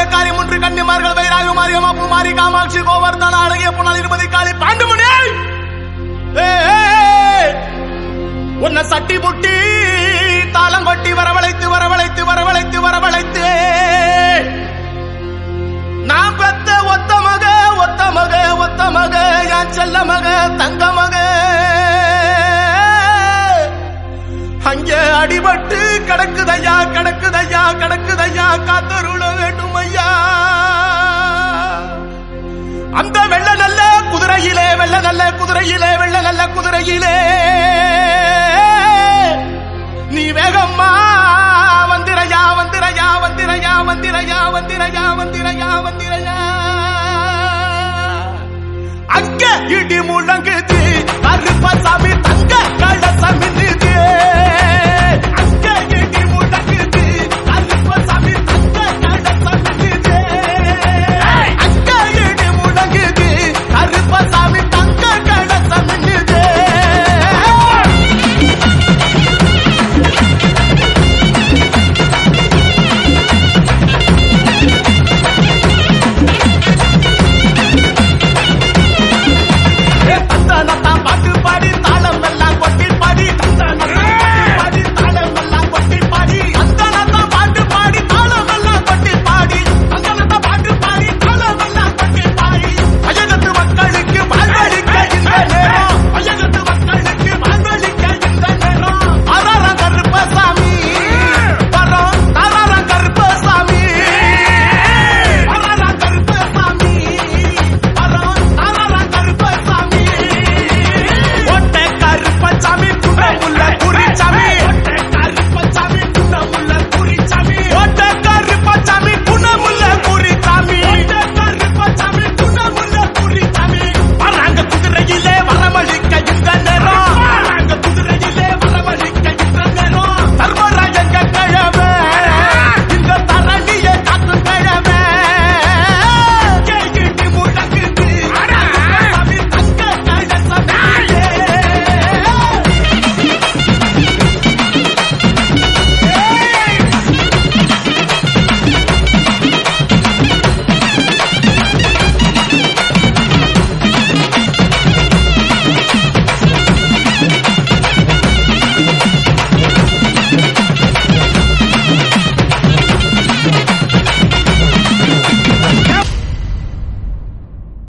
வேலைக்காரி முன்று கன்னிமார்கள் வைராக மாரியம்மா பூமாரி காமாட்சி கோவர்தன அழகிய புனல் இருபதி காளி பாண்டுமணி ஏய், ஏய், உன்னை சட்டி புட்டி தாளம் கொட்டி வரவழைத்து வரவழைத்து வரவழைத்து வரவழைத்து நான் பெத்த ஒத்த மக ஒத்த மக ஒத்த மக என் செல்ல மக தங்க மக அங்கே அடிபட்டு கிடக்குதையா கிடக்குதையா கிடக்குதையா காத்தருள வேண்டும் ஐயா அந்த வெள்ள நல்ல குதிரையிலே வெள்ள நல்ல குதிரையிலே வெள்ள நல்ல குதிரையிலே நீ வேகம்மா வந்திரையா வந்திரையா வந்திரையா வந்திரையா வந்திரையா வந்திரையா வந்திரையா அங்க இடி முழங்கு